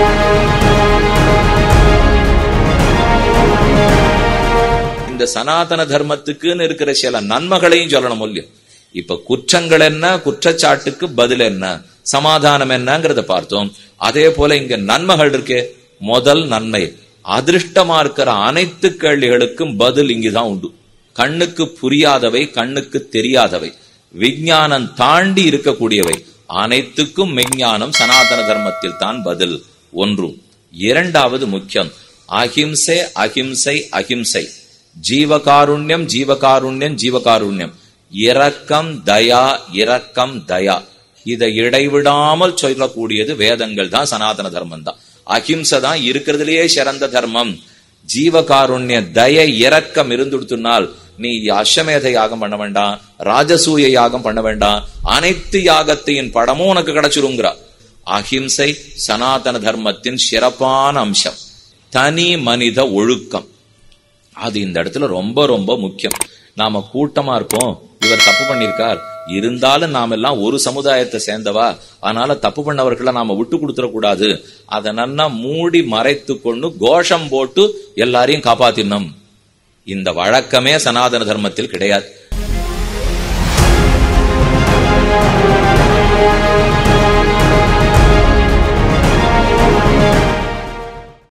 இந்த சனாதன தர்மத்துக்குன்னு இருக்கிற சில நன்மைகளையும் சொல்லணும் இல்லையோ இப்ப குற்றங்கள் என்ன குற்றச்சாட்டுக்கு பதில் என்ன சமாதானம் என்னங்கிறத பார்த்தோம் அதே போல இங்க நன்மைகள் இருக்கே முதல் நன்மை அதிர்ஷ்டமா இருக்கிற அனைத்து கேள்விகளுக்கும் பதில் இங்குதான் உண்டு கண்ணுக்கு புரியாதவை கண்ணுக்கு தெரியாதவை விஞ்ஞானம் தாண்டி இருக்கக்கூடியவை அனைத்துக்கும் மெஞ்ஞானம் சனாதன தர்மத்தில் தான் பதில் ஒன்றும் இரண்டாவது முக்கியம் அஹிம்சை அஹிம்சை அஹிம்சை ஜீவகாருண்யம் ஜீவகாருண்யம் ஜீவகாருண்யம் இரக்கம் தயா இரக்கம் தயா இதை இடைவிடாமல் சொல்லக்கூடியது வேதங்கள் தான் சனாதன தர்மம் தான் அஹிம்சை தான் இருக்கிறதுலயே சிறந்த தர்மம் ஜீவகாருண்ய தய இரக்கம் இருந்துடுத்துனால் நீ அஸ்வமேத யாகம் பண்ண வேண்டாம் ராஜசூய யாகம் பண்ண வேண்டாம் அனைத்து யாகத்தையும் படமும் உனக்கு கிடைச்சிருங்கிறா அஹிம்சை சனாதன தர்மத்தின் சிறப்பான அம்சம் தனி மனித ஒழுக்கம் அது இந்த இடத்துல ரொம்ப ரொம்ப முக்கியம் நாம கூட்டமா இருக்கோம் இவர் தப்பு பண்ணிருக்கார் இருந்தாலும் நாம எல்லாம் ஒரு சமுதாயத்தை சேர்ந்தவா அதனால தப்பு பண்ணவர்களை நாம விட்டு கொடுத்துட கூடாது அதை நன்னா மூடி மறைத்து கொண்டு கோஷம் போட்டு எல்லாரையும் காப்பாத்தினோம் இந்த வழக்கமே சனாதன தர்மத்தில் கிடையாது